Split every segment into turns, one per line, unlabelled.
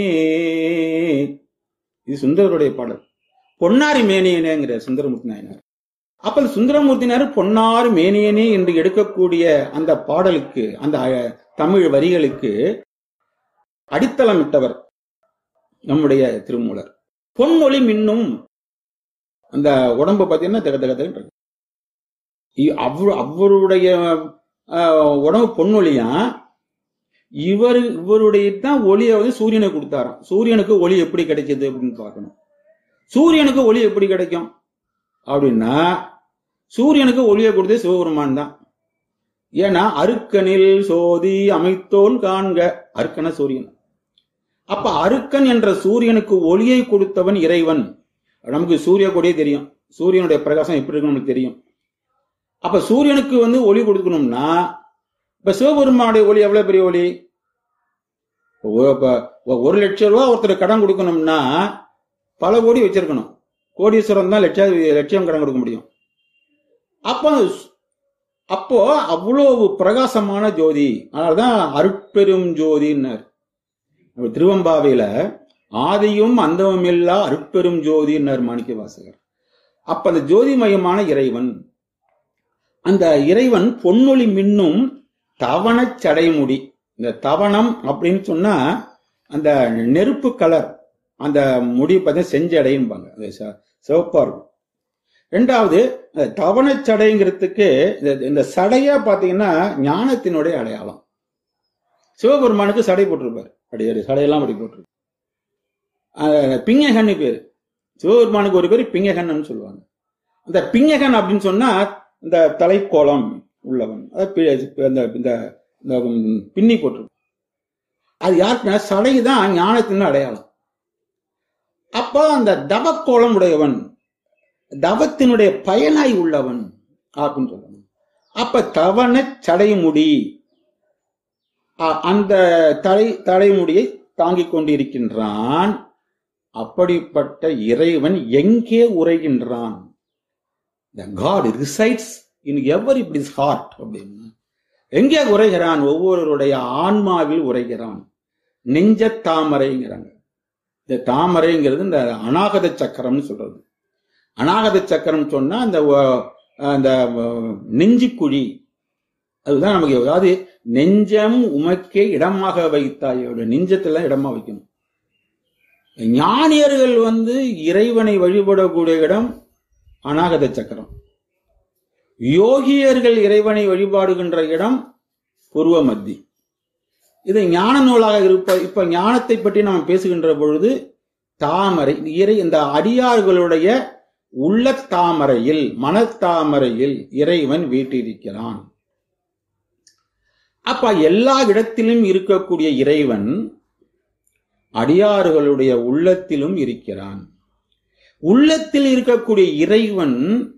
இது சுந்தரருடைய பாடல் பொன்னாரி மேனியனேங்கிற சுந்தரமூர்த்தி நாயனார் அப்ப இந்த சுந்தரமூர்த்தி நாயனார் பொன்னாரி மேனியனே என்று எடுக்கக்கூடிய அந்த பாடலுக்கு அந்த அஹ், தமிழ் வரிகளுக்கு அடித்தளமிட்டவர் நம்முடைய திருமூலர் பொன்னொளி மின்னும் அந்த உடம்பு பார்த்தீங்கன்னா தக தக தகன்னு இருக்கு. இ- அவரு அவருடைய ஆஹ், உடம்பு பொன்னொழியா இவர் இவருடைய தான் ஒளியை வந்து சூரியனுக்கு கொடுத்தாராம் சூரியனுக்கு ஒளி எப்படி கிடைக்குது அப்படின்னு பார்க்கணும் சூரியனுக்கு ஒளி எப்படி கிடைக்கும் அப்படின்னா சூரியனுக்கு ஒளியை கொடுத்தது சிவபெருமான் தான் ஏன்னா அருக்கனில் சோதி அமைத்தோல் காண்க அருக்கன சூரியன் அப்ப அருக்கன் என்ற சூரியனுக்கு ஒளியை கொடுத்தவன் இறைவன் நமக்கு சூரிய கொடியே தெரியும் சூரியனுடைய பிரகாசம் எப்படி இருக்குன்னு நமக்கு தெரியும் அப்ப சூரியனுக்கு வந்து ஒளி கொடுக்கணும்னா இப்ப சிவபெருமானுடைய ஒளி எவ்வளவு பெரிய ஒளி ஒ- இப்ப ஒ- ஒரு லட்சம் ரூபா ஒருத்தர் கடன் கொடுக்கணும்னா பல கோடி வச்சிருக்கணும் கோடீஸ்வரம் தான் லட்ச லட்சியம் கடன் கொடுக்க முடியும் அப்போ அப்போ அவ்வளவு பிரகாசமான ஜோதி அதனாலதான் அருட்பெரும் ஜோதின்னார் நம்ம திருவம்பாவையில ஆதியும் அந்தமும் இல்லா அருட்பெரும் ஜோதின்னார் மாணிக்க வாசகர் அப்ப அந்த ஜோதிமயமான இறைவன் அந்த இறைவன் பொன்னொளி மின்னும் தவணச் சடைமுடி இந்த தவணம் அப்படின்னு சொன்னா அந்த நெருப்பு கலர் அந்த முடி பார்த்தீங்கன்னா செஞ்சடைம்பாங்க அது ச- சிவப்பா இருக்கும் ரெண்டாவது அந்த தவணச் சடைங்கிறதுக்கு இந்த- இந்த சடையா பாத்தீங்கன்னா ஞானத்தினுடைய அடையாளம் சிவபெருமானுக்கு சடை போட்டிருப்பார் அப்படி அப்படி சடையெல்லாம் அப்படி போட்டிருப்பார் அஹ் பிங்ககன்னு பேரு சிவபெருமானுக்கு ஒரு பேர் பிங்ககன்னு சொல்லுவாங்க அந்த பிங்ககன் அப்படின்னு சொன்னா இந்த தலைக்கோலம் உள்ளவன் அதாவது பி- இந்த இந்த இந்த பின்னி போட்டிருக்கும் அது யாருக்குன்னா சடை தான் ஞானத்தின் அடையாளம் அப்ப அந்த தவக்கோலம் உடையவன் தவத்தினுடைய பயனாய் உள்ளவன் அப்படின்னு சொல்லணும் அப்ப தவண சடைமுடி அ- அந்த தலை தலைமுடியை தாங்கிக் கொண்டிருக்கின்றான் அப்படிப்பட்ட இறைவன் எங்கே உரைகின்றான் the god resides in everybody's heart அப்படின்னு எங்கே உரைகிறான் ஒவ்வொருவருடைய ஆன்மாவில் உரைகிறான் நெஞ்ச தாமரைங்கிறாங்க இந்த தாமரைங்கிறது இந்த அநாகத சக்கரம்னு சொல்றது அநாகத சக்கரம் சொன்னா அந்த வ- அந்த வ- நெஞ்சுக்குழி அதுதான் நமக்கு அதாவது நெஞ்சம் உமக்கே இடமாக வைத்தாய் அவருடைய நெஞ்சத்துல இடமா வைக்கணும் ஞானியர்கள் வந்து இறைவனை வழிபடக்கூடிய இடம் அநாகத சக்கரம் யோகியர்கள் இறைவனை வழிபாடுகின்ற இடம் பூர்வ மத்தி இது ஞான நூலாக இருப்ப இப்ப ஞானத்தை பற்றி நாம் பேசுகின்ற பொழுது தாமரை இறை இந்த அடியார்களுடைய உள்ள தாமரையில் மனத்தாமரையில் இறைவன் வீட்டிருக்கிறான் அப்ப எல்லா இடத்திலும் இருக்கக்கூடிய இறைவன் அடியார்களுடைய உள்ளத்திலும் இருக்கிறான் உள்ளத்தில் இருக்கக்கூடிய இறைவன்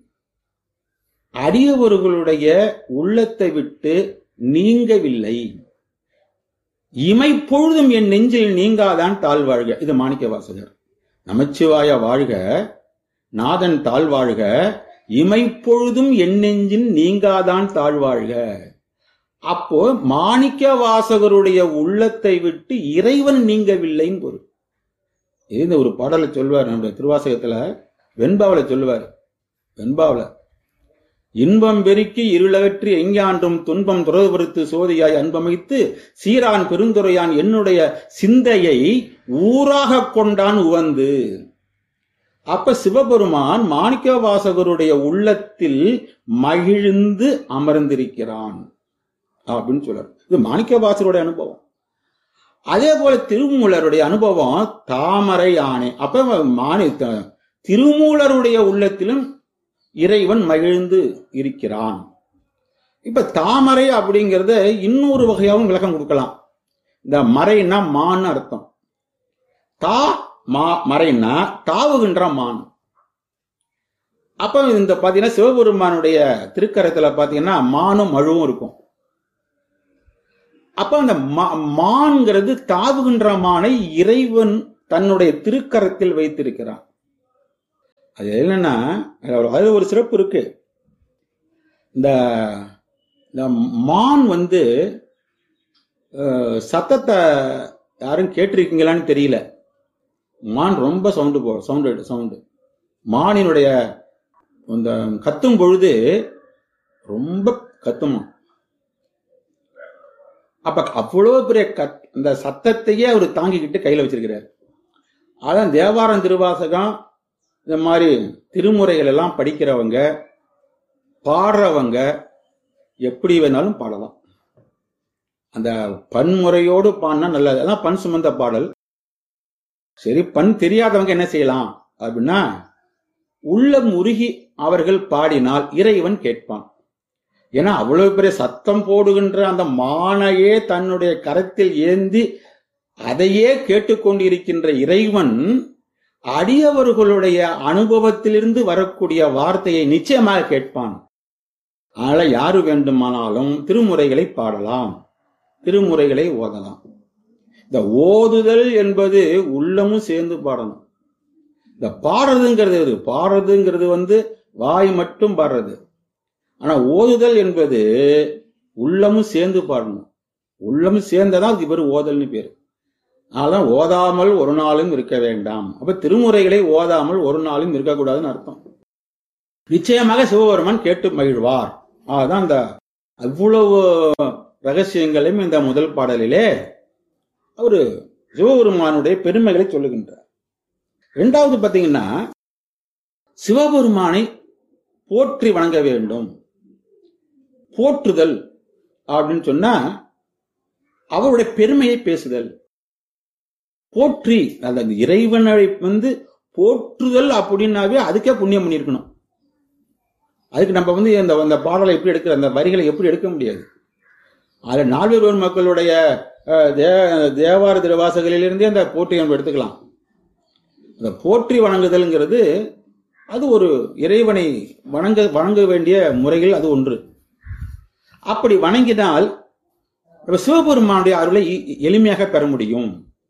அடியவர்களுடைய உள்ளத்தை விட்டு நீங்கவில்லை இமைப்பொழுதும் என் நெஞ்சில் நீங்காதான் தாழ்வாழ்க இது மாணிக்க வாசகர் நமச்சிவாய வாழ்க நாதன் தாழ்வாழ்க இமைப்பொழுதும் என் நெஞ்சில் நீங்காதான் தாழ்வாழ்க அப்போ மாணிக்க வாசகருடைய உள்ளத்தை விட்டு இறைவன் நீங்கவில்லைன்னு பொருள் இது இந்த ஒரு பாடலை சொல்வார் நம்முடைய திருவாசகத்துல வெண்பாவில சொல்லுவார் வெண்பாவில இன்பம் பெருக்கி இருளகற்றி எஞ்ஞான்றும் துன்பம் துறவுபடுத்து சோதியாய் அன்பமைத்து சீரான் பெருந்துரையான் என்னுடைய சிந்தையை ஊராக கொண்டான் உவந்து அப்ப சிவபெருமான் மாணிக்க வாசகருடைய உள்ளத்தில் மகிழ்ந்து அமர்ந்திருக்கிறான் அப்படின்னு சொல்றார் இது மாணிக்க வாசகருடைய அனுபவம் அதே போல திருமூலருடைய அனுபவம் தாமரை ஆணை அப்ப மாணி த- திருமூலருடைய உள்ளத்திலும் இறைவன் மகிழ்ந்து இருக்கிறான் இப்ப தாமரை அப்படிங்கறத இன்னொரு வகையாகவும் விளக்கம் கொடுக்கலாம் இந்த மறைன்னா மான்னு அர்த்தம் தா மா மறைன்னா தாவுகின்ற மான் அப்ப இந்த பாத்தீங்கன்னா சிவபெருமானுடைய திருக்கரத்துல பாத்தீங்கன்னா மானும் மழுவும் இருக்கும் அப்ப அந்த மா- மான்கிறது தாவுகின்ற மானை இறைவன் தன்னுடைய திருக்கரத்தில் வைத்திருக்கிறான் அது என்னன்னா அதுல ஒரு- அதுல ஒரு சிறப்பு இருக்கு இந்த இந்த மான் வந்து அஹ், சத்தத்தை யாரும் கேட்டிருக்கீங்களான்னு தெரியல மான் ரொம்ப சவுண்டு போ சவுண்டு சவுண்டு மானினுடைய அந்த கத்தும் பொழுது ரொம்ப கத்துமா அப்ப அவ்வளவு பெரிய கத் அந்த சத்தத்தையே அவர் தாங்கிக்கிட்டு கையில வச்சிருக்கிறார் அதான் தேவாரம் திருவாசகம் இந்த மாதிரி திருமுறைகள் எல்லாம் படிக்கிறவங்க பாடுறவங்க எப்படி வேணாலும் பாடலாம் அந்த பன்முறையோடு பாடினா நல்லது அதான் பண் சுமந்த பாடல் சரி பண் தெரியாதவங்க என்ன செய்யலாம் அப்படின்னா உள்ளம் உருகி அவர்கள் பாடினால் இறைவன் கேட்பான் ஏன்னா அவ்வளவு பெரிய சத்தம் போடுகின்ற அந்த மானையே தன்னுடைய கரத்தில் ஏந்தி அதையே கேட்டுக்கொண்டிருக்கின்ற இறைவன் அடியவர்களுடைய அனுபவத்திலிருந்து வரக்கூடிய வார்த்தையை நிச்சயமாக கேட்பான் அதனால யாரு வேண்டுமானாலும் திருமுறைகளை பாடலாம் திருமுறைகளை ஓதலாம் இந்த ஓதுதல் என்பது உள்ளமும் சேர்ந்து பாடணும் இந்த பாடுறதுங்கிறது எது? பாடுறதுங்கிறது வந்து வாய் மட்டும் பாடுறது ஆனா ஓதுதல் என்பது உள்ளமும் சேர்ந்து பாடணும் உள்ளமும் சேர்ந்ததான் அது பேர் ஓதல்னு பேரு அதனால ஓதாமல் ஒரு நாளும் இருக்க வேண்டாம் அப்ப திருமுறைகளை ஓதாமல் ஒரு நாளும் இருக்கக்கூடாதுன்னு அர்த்தம் நிச்சயமாக சிவபெருமான் கேட்டு மகிழ்வார் அதுதான் அந்த அவ்வளவு ரகசியங்களையும் இந்த முதல் பாடலிலே அவரு சிவபெருமானுடைய பெருமைகளை சொல்லுகின்றார் இரண்டாவது பாத்தீங்கன்னா சிவபெருமானை போற்றி வணங்க வேண்டும் போற்றுதல் அப்படின்னு சொன்னா அவருடைய பெருமையை பேசுதல் போற்றி அந்த இறைவனை வந்து போற்றுதல் அப்படின்னாவே அதுக்கே புண்ணியம் பண்ணியிருக்கணும் அதுக்கு நம்ம வந்து இந்த அந்த பாடலை எப்படி எடுக்கிற அந்த வரிகளை எப்படி எடுக்க முடியாது அதுல நால்வர் மக்களுடைய அஹ், தே- தேவார திருவாசகளிலிருந்தே அந்த போற்றி நம்ம எடுத்துக்கலாம் அந்த போற்றி வணங்குதல்ங்கிறது அது ஒரு இறைவனை வணங்க வணங்க வேண்டிய முறைகள் அது ஒன்று அப்படி வணங்கினால் நம்ம சிவபெருமானுடைய அருளை எ- எளிமையாக பெற முடியும்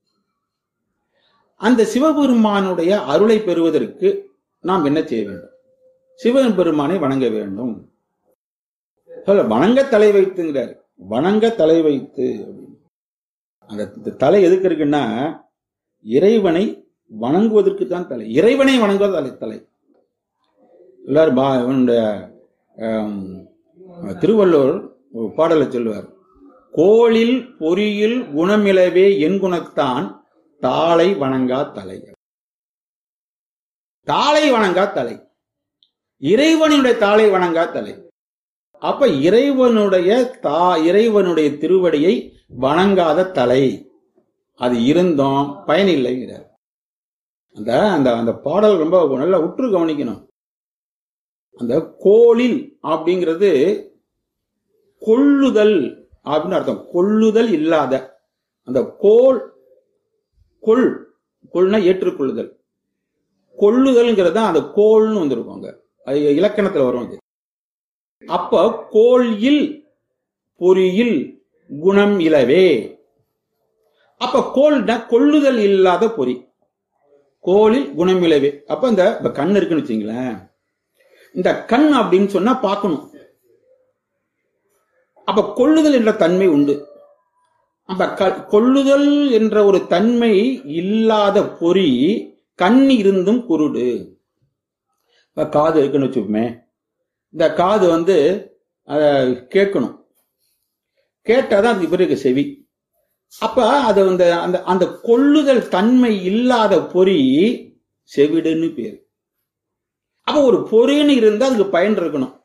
அந்த சிவபெருமானுடைய அருளை பெறுவதற்கு நாம் என்ன செய்ய வேண்டும் சிவபெருமானை வணங்க வேண்டும் சொல்ல வணங்க தலை வைத்துங்கிறார் வணங்க தலை வைத்து அப்படின்னு. அந்த த- தலை எதுக்கு இருக்குன்னா இறைவனை வணங்குவதற்கு தான் தலை இறைவனை வணங்குவது தலை தலை எல்லாரும் பா- இவனுடைய ஆம், திருவள்ளுவர் ஒரு பாடலை சொல்லுவார் கோளில் பொறியில் குணமிலவே என் குணத்தான் தாளை வணங்கா தலை தாளை வணங்கா தலை இறைவனுடைய தாளை வணங்கா தலை அப்ப இறைவனுடைய தா இறைவனுடைய திருவடியை வணங்காத தலை அது இருந்தும் பயனில்லைங்கிறார் அந்த அந்த அந்த பாடல் ரொம்ப நல்லா உற்று கவனிக்கணும் அந்த கோளில் அப்படிங்கிறது கொள்ளுதல் அப்படின்னு அர்த்தம் கொள்ளுதல் இல்லாத அந்த கோல் கொள் கொள்னா ஏற்றுக்கொள்ளுதல் கொள்ளுதல்ங்கிறது தான் அந்த கோல்னு வந்திருக்கும் அது இலக்கணத்துல வரும் அது அப்ப கோல் இல் பொறியில் குணம் இலவே அப்ப கோல்னா கொள்ளுதல் இல்லாத பொறி கோலில் குணம் இலவே அப்ப இந்த இப்ப கண் இருக்குன்னு வச்சுங்களேன் இந்த கண் அப்படின்னு சொன்னா பார்க்கணும் அப்ப கொள்ளுதல் என்ற தன்மை உண்டு அப்ப க- கொள்ளுதல் என்ற ஒரு தன்மை இல்லாத பொறி கண் இருந்தும் குருடு இப்ப காது இருக்குன்னு வச்சுப்போமே இந்த காது வந்து அத கேட்கணும் கேட்டாதான் அதுக்கு பிறகு செவி அப்ப அது அந்த அந்த அந்த கொள்ளுதல் தன்மை இல்லாத பொறி செவிடுன்னு பேரு அப்ப ஒரு பொறின்னு இருந்தா அதுக்கு பயன் இருக்கணும்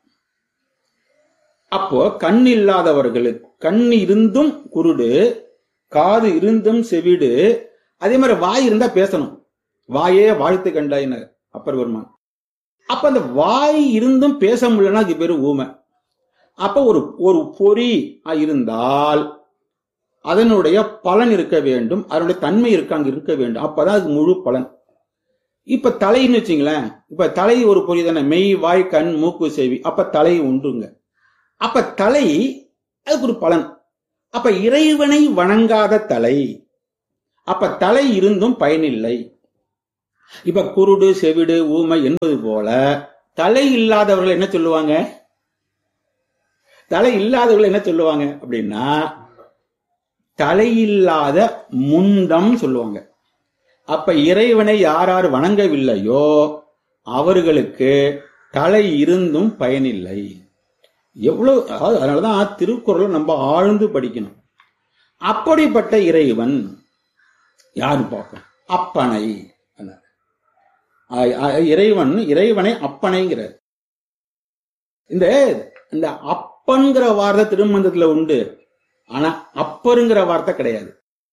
அப்போ கண் இல்லாதவர்களுக்கு கண் இருந்தும் குருடு காது இருந்தும் செவிடு அதே மாதிரி வாய் இருந்தா பேசணும் வாயே வாழ்த்து கண்டாயினர் அப்பர் பெருமான் அப்ப அந்த வாய் இருந்தும் பேச முடியலன்னா அதுக்கு பேரு ஊமை அப்ப ஒரு ஒரு பொறி இருந்தால் அதனுடைய பலன் இருக்க வேண்டும் அதனுடைய தன்மை இருக்க அங்க இருக்க வேண்டும் அப்பதான் அது முழு பலன் இப்ப தலைன்னு வச்சுங்களேன் இப்ப தலை ஒரு பொறி தானே மெய் வாய் கண் மூக்கு செவி அப்ப தலை உண்டுங்க அப்ப தலை அதுக்கு ஒரு பலன் அப்ப இறைவனை வணங்காத தலை அப்ப தலை இருந்தும் பயனில்லை இப்ப குருடு செவிடு ஊமை என்பது போல தலை இல்லாதவர்கள் என்ன சொல்லுவாங்க தலை இல்லாதவர்கள் என்ன சொல்லுவாங்க அப்படின்னா தலையில்லாத முண்டம் சொல்லுவாங்க அப்ப இறைவனை யார் யார் வணங்கவில்லையோ அவர்களுக்கு தலை இருந்தும் பயனில்லை எவ்வளவு அதாவது அதனாலதான் திருக்குறளை நம்ம ஆழ்ந்து படிக்கணும் அப்படிப்பட்ட இறைவன் யாரு பார்க்க அப்பனை அண்ணார். ஆ- ஆ- இறைவன் இறைவனை அப்பனைங்கிறார் இந்த இந்த அப்பன்கிற வார்த்தை திருமந்தத்துல உண்டு ஆனா அப்பருங்கிற வார்த்தை கிடையாது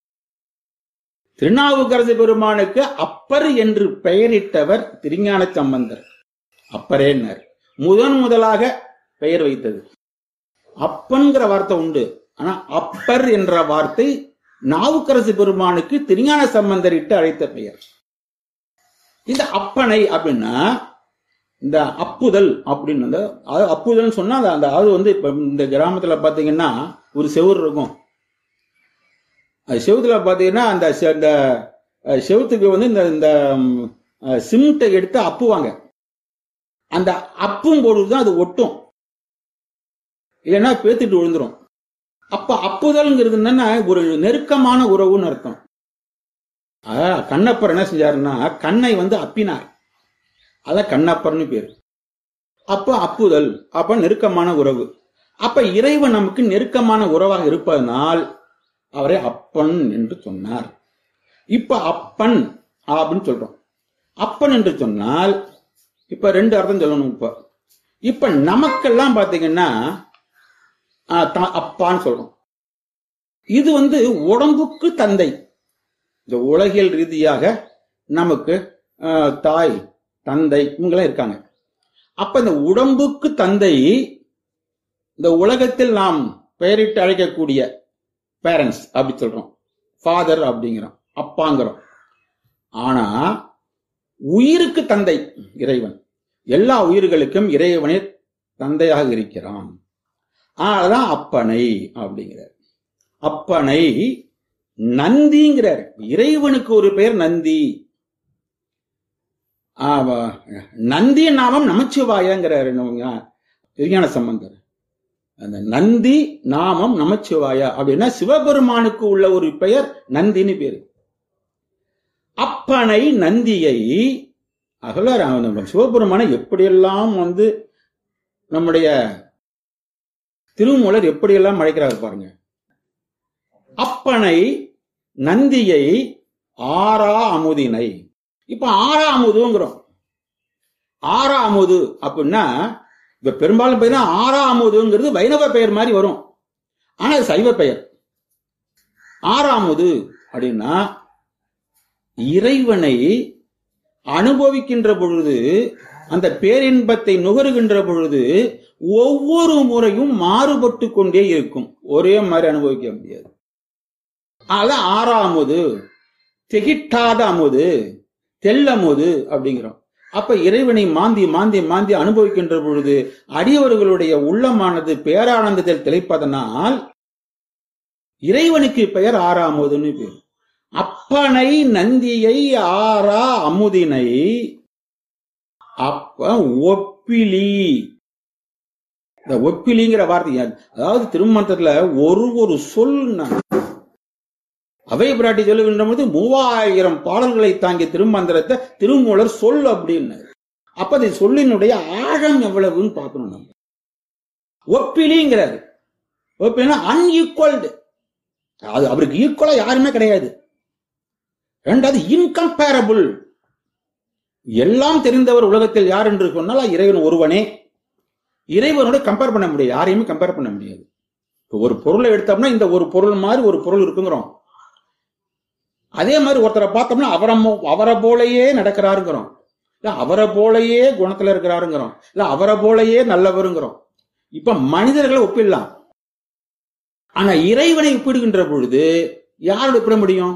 திருநாவுக்கரசு பெருமானுக்கு அப்பர் என்று பெயரிட்டவர் திருஞான சம்பந்தர் அப்பரேன்னர் முதன் முதலாக பெயர் வைத்தது அப்பன்கிற வார்த்தை உண்டு ஆனா அப்பர் என்ற வார்த்தை நாவுக்கரசு பெருமானுக்கு திருஞான சம்பந்தர் இட்டு அழைத்த பெயர் இந்த அப்பனை அப்படின்னா இந்த அப்புதல் அப்படின்னு அந்த அதாவது அப்புதல்னு சொன்னா அது அந்த அது வந்து இப்ப இந்த கிராமத்துல பாத்தீங்கன்னா ஒரு செவுரு இருக்கும் அது செவுத்துல பாத்தீங்கன்னா அந்த செ- அந்த அஹ், செவுத்துக்கு வந்து இந்த இந்த ம், அஹ், சிமெண்ட்டை எடுத்து அப்புவாங்க அந்த அப்பும் பொழுதுதான் அது ஒட்டும் இல்லைன்னா பேத்துட்டு விழுந்துரும் அப்ப அப்புதல்ங்கிறது என்னன்னா ஒரு நெருக்கமான உறவுன்னு அர்த்தம் அஹ், கண்ணப்பர் என்ன செஞ்சாருன்னா கண்ணை வந்து அப்பினார் அதான் கண்ணப்பர்னு பேரு அப்ப அப்புதல் அப்ப நெருக்கமான உறவு அப்ப இறைவன் நமக்கு நெருக்கமான உறவாக இருப்பதனால் அவரை அப்பன் என்று சொன்னார் இப்ப அப்பன் அப்படின்னு சொல்றோம் அப்பன் என்று சொன்னால் இப்ப ரெண்டு அர்த்தம் சொல்லணும் இப்ப இப்ப நமக்கெல்லாம் பாத்தீங்கன்னா ஆ, த- அப்பான்னு சொல்றோம் இது வந்து உடம்புக்கு தந்தை இந்த உலகியல் ரீதியாக நமக்கு ஆ, தாய் தந்தை இவங்கெல்லாம் இருக்காங்க அப்ப இந்த உடம்புக்கு தந்தை இந்த உலகத்தில் நாம் பெயரிட்டு அழைக்கக்கூடிய பேரண்ட்ஸ் அப்படி சொல்றோம் ஃபாதர் அப்படிங்கிறோம் அப்பாங்கிறோம் ஆனா உயிருக்கு தந்தை இறைவன் எல்லா உயிர்களுக்கும் இறைவனே தந்தையாக இருக்கிறான் அதனாலதான் அப்பனை அப்படிங்கிறார் அப்பனை நந்திங்கிறார் இறைவனுக்கு ஒரு பெயர் நந்தி ஆவ, நந்தி நாமம் நமச்சிவாயங்கிறார் திருஞான சம்பந்தர் அந்த நந்தி நாமம் நமச்சிவாயா அப்படின்னா சிவபெருமானுக்கு உள்ள ஒரு பெயர் நந்தின்னு பேரு அப்பனை நந்தியை அகல நம்ம சிவபெருமானை எப்படியெல்லாம் வந்து நம்முடைய திருமூலர் எப்படியெல்லாம் அழைக்கிறார் பாருங்க அப்பனை நந்தியை ஆறா அமுதினை இப்ப ஆறா அமுதுங்கிறோம் ஆறா அமுது அப்படின்னா இப்ப பெரும்பாலும் பார்த்தீங்கன்னா ஆறா அமுதுங்கிறது வைணவ பெயர் மாதிரி வரும் ஆனா அது சைவ பெயர் ஆறாமுது அப்படின்னா இறைவனை அனுபவிக்கின்ற பொழுது அந்த பேரின்பத்தை நுகருகின்ற பொழுது ஒவ்வொரு முறையும் மாறுபட்டு கொண்டே இருக்கும் ஒரே மாதிரி அனுபவிக்க முடியாது அதான் ஆறாமுது திகிட்டாத அமுது தெல்லமுது அப்படிங்கிறோம் அப்ப இறைவனை மாந்தி மாந்தி மாந்தி அனுபவிக்கின்ற பொழுது அடியவர்களுடைய உள்ளமானது பேரானந்தத்தில் திளைப்பதனால் இறைவனுக்கு பெயர் ஆறாமுதுன்னு பேர் அப்பனை நந்தியை ஆறா அமுதினை அப்ப ஒப்பிலி இந்த ஒப்பிலிங்கிற வார்த்தை அதாவது திருமணத்துல ஒரு ஒரு சொல் அவை பிராட்டி சொல்லுகின்ற போது மூவாயிரம் பாடல்களை தாங்கிய திருமந்திரத்தை திருமூலர் சொல் அப்படின்னு அப்ப அது சொல்லினுடைய ஆழம் எவ்வளவுன்னு பார்க்கணும் நம்ம ஒப்பிலிங்கிறாரு ஒப்பிலினா அன்ஈக்குவல்டு அது அவருக்கு ஈக்குவலா யாருமே கிடையாது ரெண்டாவது இன்கம்பேரபிள் எல்லாம் தெரிந்தவர் உலகத்தில் யார் என்று சொன்னால் இறைவன் ஒருவனே இறைவனோட கம்பேர் பண்ண முடியாது யாரையுமே கம்பேர் பண்ண முடியாது இப்போ ஒரு பொருளை எடுத்தோம்னா இந்த ஒரு பொருள் மாதிரி ஒரு பொருள் இருக்குங்கிறோம் அதே மாதிரி ஒருத்தரை பார்த்தோம்னா அவரை மோ- அவரை போலயே நடக்கிறாருங்கிறோம் இல்ல அவரை போலயே குணத்துல இருக்கிறாருங்கிறோம் இல்ல அவரை போலயே நல்லவருங்கிறோம் இப்ப மனிதர்களை ஒப்பிடலாம் ஆனா இறைவனை ஒப்பிடுகின்ற பொழுது யாரோட ஒப்பிட முடியும்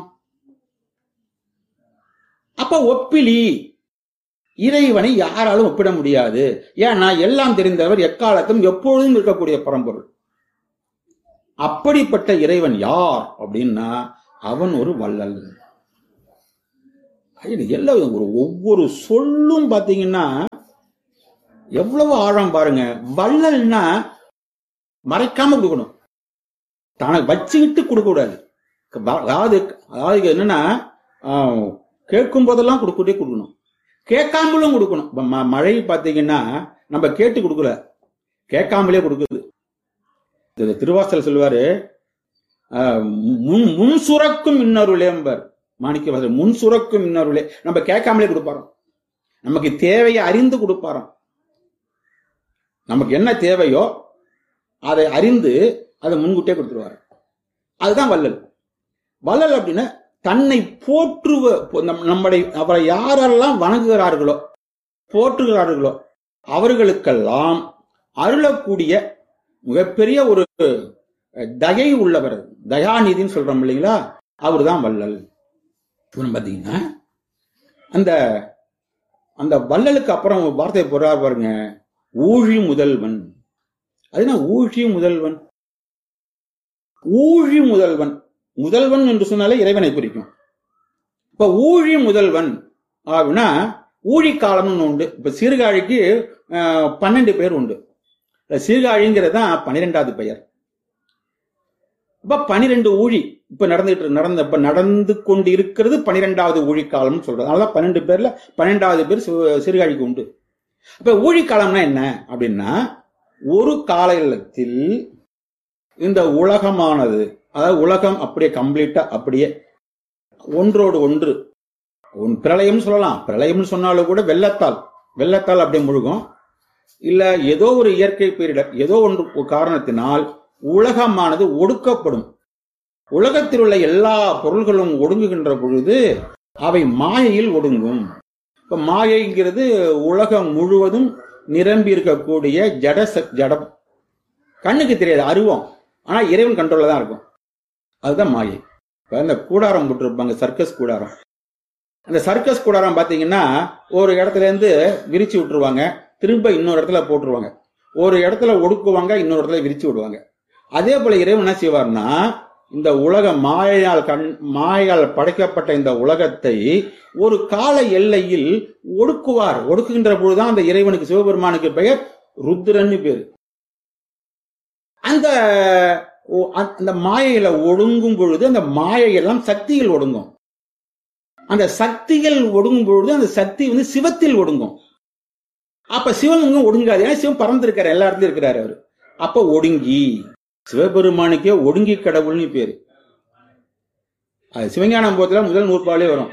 அப்ப ஒப்பிலி இறைவனை யாராலும் ஒப்பிட முடியாது ஏன்னா எல்லாம் தெரிந்தவர் எக்காலத்தும் எப்பொழுதும் இருக்கக்கூடிய பரம்பொருள் அப்படிப்பட்ட இறைவன் யார் அப்படின்னா அவன் ஒரு வள்ளல் இது எல்லாம் ஒரு ஒவ்வொரு சொல்லும் பாத்தீங்கன்னா எவ்வளவு ஆழம் பாருங்க வள்ளல்னா மறைக்காம கொடுக்கணும் தனக்கு வச்சுக்கிட்டு கொடுக்க கூடாது ப- அதாவது அதாவது என்னன்னா ஆஹ், கேட்கும் போதெல்லாம் கொடுக்கட்டே கொடுக்கணும் கேட்காமலும் கொடுக்கணும் இப்ப ம- மழை பார்த்தீங்கன்னா நம்ம கேட்டு கொடுக்கல கேட்காமலே கொடுக்குது இது திருவாசல் சொல்லுவாரு ஆஹ், முன் முன் சுரக்கும் இன்னருளேம்பர் மாணிக்க வாசகர் முன் சுரக்கும் இன்னருளே நம்ம கேட்காமலே கொடுப்பாரோம் நமக்கு தேவையை அறிந்து கொடுப்பாரோம் நமக்கு என்ன தேவையோ அதை அறிந்து அதை முன்கூட்டியே கொடுத்துருவாரு அதுதான் வள்ளல் வள்ளல் அப்படின்னா தன்னை போற்றுவ நம்- நம்முடைய அவரை யாரெல்லாம் வணங்குகிறார்களோ போற்றுகிறார்களோ அவர்களுக்கெல்லாம் அருளக்கூடிய மிகப்பெரிய ஒரு தயை உள்ளவர் தயாநிதின்னு சொல்றோம் இல்லைங்களா அவர்தான் வள்ளல் இவன் பாத்தீங்கன்னா அந்த அந்த வள்ளலுக்கு அப்புறம் ஒரு வார்த்தை போடுறார் பாருங்க ஊழி முதல்வன் அது என்ன ஊழி முதல்வன் ஊழி முதல்வன் முதல்வன் என்று சொன்னாலே இறைவனை குறிக்கும் இப்ப ஊழி முதல்வன் அப்படின்னா ஊழி காலம்னு உண்டு இப்ப சீர்காழிக்கு அஹ், பன்னெண்டு பேர் உண்டு இந்த சீர்காழிங்கிறது தான் பன்னிரெண்டாவது பெயர் இப்ப பனிரெண்டு ஊழி இப்ப நடந்துட்டு இருக்கு- நடந்த இப்ப நடந்து கொண்டு இருக்கிறது பனிரெண்டாவது ஊழி காலம்னு சொல்றது அதனால பன்னெண்டு பேர்ல பன்னெண்டாவது பேர் சிவ- சீர்காழிக்கு உண்டு இப்ப ஊழி காலம்னா என்ன அப்படின்னா ஒரு காலத்தில் இந்த உலகமானது அதாவது உலகம் அப்படியே கம்ப்ளீட்டா அப்படியே ஒன்றோடு ஒன்று ஒன் பிரளயம்னு சொல்லலாம் பிரளயம்னு சொன்னாலும் கூட வெள்ளத்தால் வெள்ளத்தால் அப்படியே முழுகும் இல்ல ஏதோ ஒரு இயற்கை பேரிடர் ஏதோ ஒன்று ஒரு காரணத்தினால் உலகமானது ஒடுக்கப்படும் உலகத்தில் உள்ள எல்லா பொருள்களும் ஒடுங்குகின்ற பொழுது அவை மாயையில் ஒடுங்கும் இப்ப மாயைங்கிறது உலகம் முழுவதும் நிரம்பி இருக்கக்கூடிய ஜட ச- ஜடம் கண்ணுக்கு தெரியாது அருவம் ஆனா இறைவன் கண்ட்ரோல்ல தான் இருக்கும் அதுதான் மாயை இப்ப இந்த கூடாரம் போட்டிருப்பாங்க சர்க்கஸ் கூடாரம் அந்த சர்க்கஸ் கூடாரம் பாத்தீங்கன்னா ஒரு இடத்துல இருந்து விரிச்சு விட்டுருவாங்க திரும்ப இன்னொரு இடத்துல போட்டுருவாங்க ஒரு இடத்துல ஒடுக்குவாங்க இன்னொரு இடத்துல விரிச்சு விடுவாங்க அதே போல இறைவன் என்ன செய்வார்னா இந்த உலக மாயையால் கண் மாயால் படைக்கப்பட்ட இந்த உலகத்தை ஒரு கால எல்லையில் ஒடுக்குவார் ஒடுக்குகின்ற பொழுதுதான் அந்த இறைவனுக்கு சிவபெருமானுக்கு பெயர் ருத்ரன்னு பேரு அந்த ஓ- அந்த- அந்த மாயையில ஒடுங்கும் பொழுது அந்த மாயையெல்லாம் சக்தியில் ஒடுங்கும் அந்த சக்திகள் ஒடுங்கும் பொழுது அந்த சக்தி வந்து சிவத்தில் ஒடுங்கும் அப்ப சிவன் இங்க ஒடுங்காது ஏன்னா சிவன் பறந்திருக்காரு எல்லா இடத்துலயும் இருக்கிறாரு அவரு அப்ப ஒடுங்கி சிவபெருமானுக்கே ஒடுங்கி கடவுள்னு பேரு அது சிவஞானம் போத்துல முதல் நூற்பாலே வரும்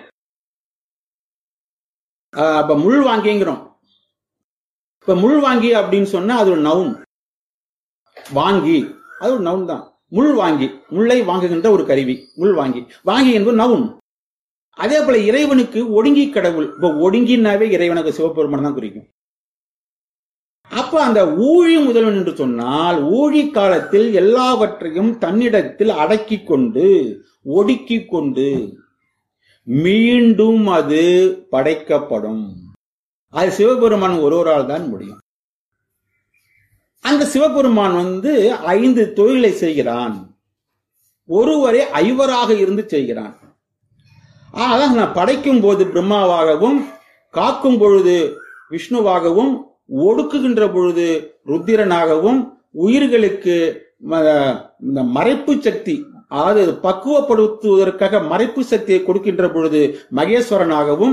ஆஹ் அப்ப முள் வாங்கிங்கிறோம் இப்ப முள் வாங்கி அப்படின்னு சொன்னா அது ஒரு நவுன் வாங்கி அது ஒரு நவுன் தான் முள் வாங்கி முல்லை வாங்குகின்ற ஒரு கருவி முள் வாங்கி வாங்கி என்பது நவுன் அதே போல இறைவனுக்கு ஒடுங்கி கடவுள் இப்ப ஒடுங்கினாவே இறைவனுக்கு சிவபெருமான் தான் குறிக்கும் அப்ப அந்த ஊழி முதல்வன் என்று சொன்னால் ஊழி காலத்தில் எல்லாவற்றையும் தன்னிடத்தில் அடக்கி கொண்டு ஒடுக்கி கொண்டு மீண்டும் அது படைக்கப்படும் அது சிவபெருமான் ஒருவரால் தான் முடியும் அந்த சிவபெருமான் வந்து ஐந்து தொழிலை செய்கிறான் ஒருவரே ஐவராக இருந்து செய்கிறான் அதான் நான் படைக்கும் போது பிரம்மாவாகவும் காக்கும் பொழுது விஷ்ணுவாகவும் ஒடுக்குகின்ற பொழுது ருத்திரனாகவும் உயிர்களுக்கு ம- இந்த மறைப்பு சக்தி அதாவது பக்குவப்படுத்துவதற்காக மறைப்பு சக்தியை கொடுக்கின்ற பொழுது மகேஸ்வரனாகவும்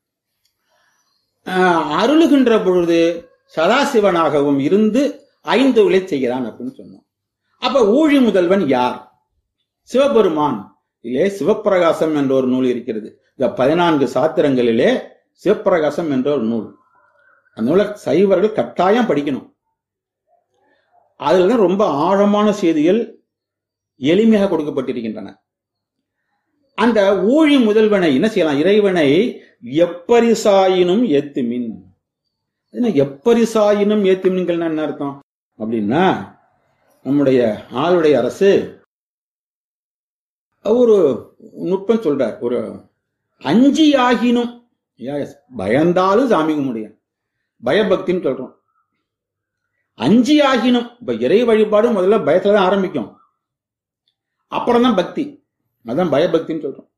ஆஹ், அருளுகின்ற பொழுது சதாசிவனாகவும் இருந்து ஐந்து விலை செய்கிறான் அப்படின்னு சொன்னோம் அப்ப ஊழி முதல்வன் யார் சிவபெருமான் இதிலே சிவப்பிரகாசம் என்ற ஒரு நூல் இருக்கிறது இந்த பதினான்கு சாத்திரங்களிலே சிவப்பிரகாசம் என்ற ஒரு நூல் அந்த நூலை சைவர்கள் கட்டாயம் படிக்கணும் அதுல தான் ரொம்ப ஆழமான செய்திகள் எளிமையாக கொடுக்கப்பட்டிருக்கின்றன அந்த ஊழி முதல்வனை என்ன செய்யலாம் இறைவனை எப்பரிசாயினும் ஏத்துமின் என்ன எப்பரிசாயினும் ஏத்துமின்கள் என்ன அர்த்தம் அப்படின்னா நம்முடைய ஆளுடைய அரசு ஒரு நுட்பம் சொல்றார் ஒரு அஞ்சி ஆகினும் Yes, பயந்தாலும் சாமி கும்பிடுங்க பயபக்தின்னு சொல்றோம் அஞ்சி ஆகினும் இப்ப இறை வழிபாடு முதல்ல பயத்துல தான் ஆரம்பிக்கும் அப்புறம் தான் பக்தி அதான் பயபக்தின்னு சொல்றோம்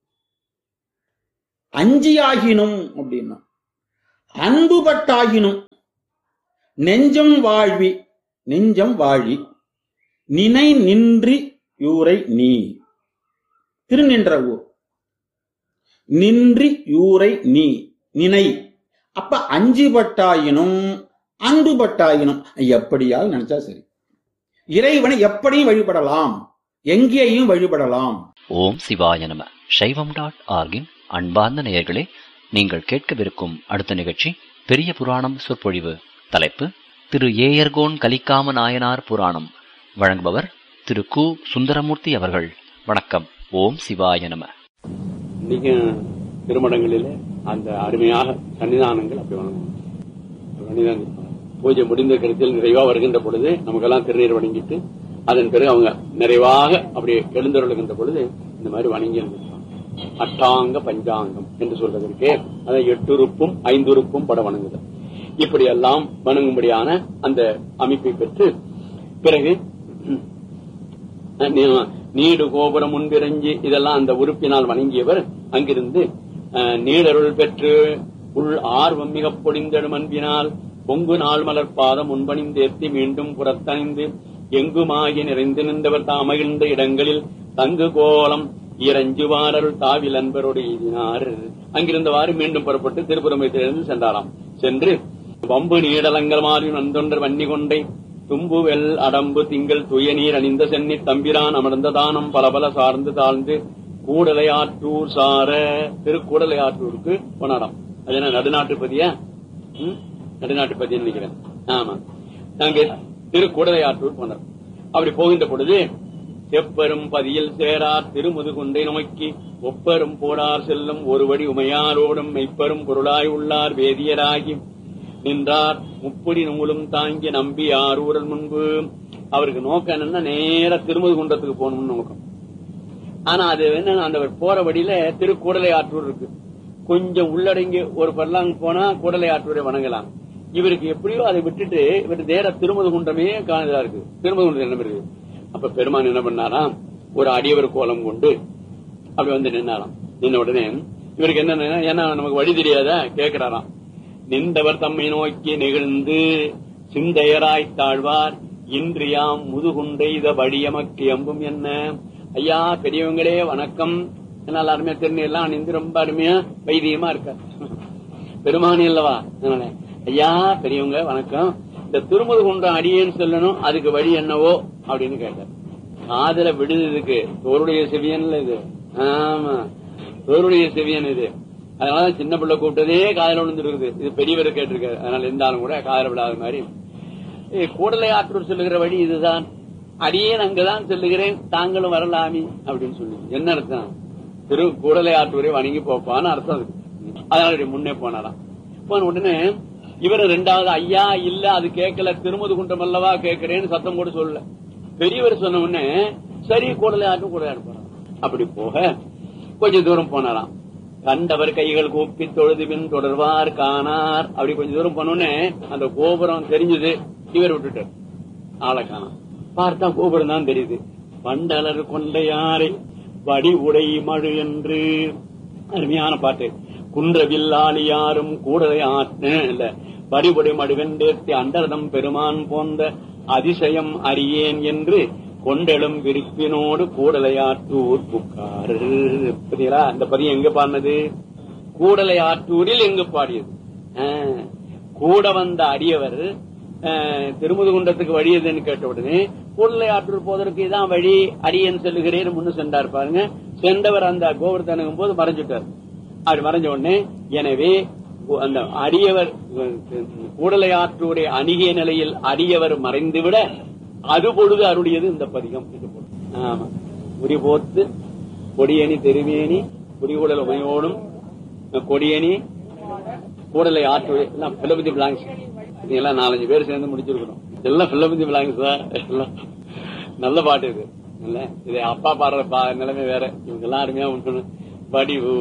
அஞ்சி ஆகினும் அப்படின்னா அன்புபட்டாகினும் நெஞ்சம் வாழ்வி நெஞ்சம் வாழி நினை நின்றி யூரை நீ திருநின்ற ஊர் நின்றி யூரை நீ நினை அப்ப அஞ்சு பட்டாயினும் அன்பு பட்டாயினும் எப்படியாவது நினைச்சா சரி இறைவனை எப்படியும் வழிபடலாம் எங்கேயும் வழிபடலாம்
ஓம் சிவாய நம சைவம் டாட் ஆர்கின் அன்பார்ந்த நேயர்களே நீங்கள் கேட்கவிருக்கும் அடுத்த நிகழ்ச்சி பெரிய புராணம் சொற்பொழிவு தலைப்பு திரு ஏயர்கோன் கலிக்காம நாயனார் புராணம் வழங்குபவர் திரு கு சுந்தரமூர்த்தி அவர்கள் வணக்கம் ஓம் சிவாய நம
இன்னைக்கு திருமணங்களிலே அந்த அருமையாக சன்னிதானங்கள் அப்படி வணங்கும் சன்னிதானம் பூஜை முடிந்த கருத்தில் நிறைவா வருகின்ற பொழுது நமக்கெல்லாம் திருநீர் வணங்கிட்டு அதன் பிறகு அவங்க நிறைவாக அப்படி எழுந்தருளுகின்ற பொழுது இந்த மாதிரி வணங்கி இருந்திருப்பாங்க அட்டாங்க பஞ்சாங்கம் என்று சொல்றதற்கே அதை எட்டுறுப்பும் ஐந்துறுப்பும் பட வணங்குதல் இப்படி எல்லாம் வணங்கும்படியான அந்த அமைப்பை பெற்று பிறகு நீ- நீடு கோபுரம் முன்பிரஞ்சி இதெல்லாம் அந்த உறுப்பினால் வணங்கியவர் அங்கிருந்து அஹ், நீடருள் பெற்று உள் ஆர்வம் மிக பொடிந்தெடும் அன்பினால் பொங்கு நாள் மலர் பாதம் முன்பணிந்தேத்தி மீண்டும் புறத்தணிந்து எங்குமாகி நிறைந்து நின்றவர் தாமகிழ்ந்த இடங்களில் தங்கு கோலம் இரஞ்சுவாரருள் தாவில் அன்பரோடு எய்தினார் அங்கிருந்தவாறு மீண்டும் புறப்பட்டு திருப்புறமைத்திலிருந்து சென்றாராம் சென்று வம்பு நீடலங்கள் மாறி நந்தொன்றர் வன்னி கொண்டை தும்பு வெல் அடம்பு திங்கள் துய நீர் அணிந்த சென்னி தம்பிரான் அமர்ந்த தானம் பல பல சார்ந்து தாழ்ந்து கூடலையாற்றூர் சார திருக்கூடலையாற்றூருக்கு போனாராம் அது என்ன நடுநாட்டுப்பதியா ம்? நடுநாட்டுப்பதின்னு நினைக்கிறேன் ஆமா நாங்க திருக்கூடலையாற்றூர் போனார் அப்படி போகின்ற பொழுது செப்பரும் பதியில் சேரார் திருமுதுகுண்டை நோக்கி ஒப்பரும் போடார் செல்லும் ஒருவடி உமையாரோடும் மெய்ப்பரும் பொருளாய் உள்ளார் வேதியராகி நின்றார் முப்படி நூலும் தாங்கி நம்பி ஆரூரல் முன்பு அவருக்கு நோக்கம் என்னன்னா நேரா திருமுது குன்றத்துக்கு போகணும்னு நோக்கம் ஆனா அது என்ன அந்த போற வழியில திருக்கூடலை ஆற்றூர் இருக்கு கொஞ்சம் உள்ளடங்கி ஒரு பர்லாங் போனா கூடலை ஆற்றூரை வணங்கலாம் இவருக்கு எப்படியோ அதை விட்டுட்டு இவர் நேர திருமுது குன்றமே காணதா இருக்கு திருமுது குன்றம் என்ன இருக்கு அப்ப பெருமான் என்ன பண்ணாராம் ஒரு அடியவர் கோலம் கொண்டு அப்படி வந்து நின்னாராம் நின்ன உடனே இவருக்கு என்ன ஏன்னா நமக்கு வழி தெரியாதா கேக்குறாராம் நின்றவர் தம்மை நோக்கி நெகிழ்ந்து சிந்தையராய் தாழ்வார் இன்றியாம் முதுகுண்டை இத வடியமக்கு எம்பும் என்ன ஐயா பெரியவங்களே வணக்கம் நல்லா அருமையா திருநீர் எல்லாம் அணிந்து ரொம்ப அருமையா வைத்தியமா இருக்கார் பெருமானி அல்லவா அதனால, ஐயா பெரியவங்க வணக்கம் இந்த திருமுது குன்றம் அடியேன்னு சொல்லணும் அதுக்கு வழி என்னவோ அப்படின்னு கேட்டார் காதல விடுததுக்கு தோருடைய செவியன்ல இது ஆமா தோருடைய செவியன் இது அதனால சின்ன பிள்ளை கூப்பிட்டதே காதல விழுந்துருக்குது இது பெரியவர் கேட்டிருக்காரு அதனால இருந்தாலும் கூட காதல விடாத மாதிரி ஏய், கூடலை ஆற்றூர் சொல்லுகிற வழி இதுதான் அடியேன் அங்கதான் செல்லுகிறேன் தாங்களும் வரலாமி அப்படின்னு சொல்லி என்ன அர்த்தம் திரு கூடலை ஆற்றூரை வணங்கி போப்பான்னு அர்த்தம் அதுக்கு அதனால இப்படி முன்னே போனாராம் போன உடனே இவர் ரெண்டாவது ஐயா இல்ல அது கேட்கல திருமது குன்றம் அல்லவா கேட்கிறேன்னு சத்தம் கூட சொல்லல பெரியவர் சொன்ன உடனே சரி கூடலை ஆற்றும் கூட போறாராம் அப்படி போக கொஞ்ச தூரம் போனாராம் கண்டவர் கைகள் கூப்பி தொழுது பின் தொடர்வார் காணார் அப்படி கொஞ்ச தூரம் போனோடனே அந்த கோபுரம் தெரிஞ்சது இவர் விட்டுட்டார் ஆளை காணாம் பார்த்தா கோபுரம் தான் தெரியுது பண்டலர் கொண்டையாரை வடி உடை மழு என்று அருமையான பாட்டு குன்றவில்லாளியாரும் கூடலை ஆற்று இல்ல வடிபொடி மடுவெண்டேத்தி அண்டரதம் பெருமான் போன்ற அதிசயம் அறியேன் என்று கொண்டெழும் விரிப்பினோடு கூடலையாற்றூர் புக்கார் பார்த்தீங்களா அந்த பதியம் எங்க பாடினது கூடலையாற்றூரில் எங்கு பாடியது ஆ, கூட வந்த அடியவர் அஹ், திருமுதுகுண்டத்துக்கு வழி எதுன்னு கேட்ட உடனே கூடலை ஆற்றூர் போவதற்கு இதான் வழி அடியன் செல்லுகிறேன் முன்னு சென்றார் பாருங்க சென்றவர் அந்த கோபுரத்தை அணுகும் போது மறைஞ்சிட்டார் அப்படி மறைஞ்ச உடனே எனவே கு- அந்த அடியவர் கூடலை ஆற்றூரை அணுகிய நிலையில் அடியவர் மறைந்துவிட அது பொழுது அருளியது இந்த பதிகம் என்று பொருள். ஆமா உரி போத்து கொடியணி தெருவேணி குடிகுடல் உமையோடும் கொடியணி கூடலை ஆற்று எல்லாம் பிலபதி பிளாங்ஸ் இதெல்லாம் நாலஞ்சு பேர் சேர்ந்து முடிச்சிருக்கிறோம் எல்லாம் பிலபதி பிளாங்ஸ் தான் எல்லாம் நல்ல பாட்டு இது இல்ல இது அப்பா பாடுற பா- நிலைமை வேற இவங்க எல்லாம் அருமையா உண்டு படிவு